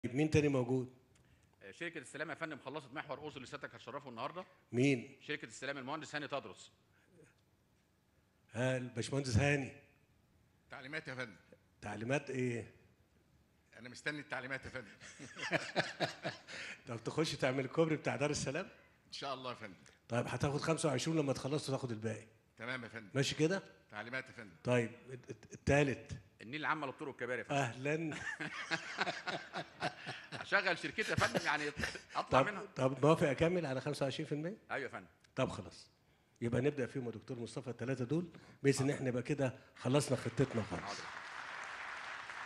مين تاني موجود آه، شركه السلام يا فندم خلصت محور اوزو اللي سيادتك هتشرفه النهارده مين شركه السلام المهندس هاني تدرس ها الباشمهندس هاني تعليمات يا فندم تعليمات ايه انا مستني التعليمات يا فندم طب تخش تعمل الكوبري بتاع دار السلام ان شاء الله يا فندم طيب هتاخد 25 لما تخلصوا تاخد الباقي تمام يا فندم ماشي كده تعليمات يا فندم طيب الت- التالت النيل العامه للطرق الكباري يا فندم اهلا هشغل شركتي يا فندم يعني اطلع طب منها طب موافق اكمل على 25% ايوه يا فندم طب خلاص يبقى نبدا فيهم يا دكتور مصطفى الثلاثه دول بحيث ان احنا يبقى كده خلصنا خطتنا خالص حاضر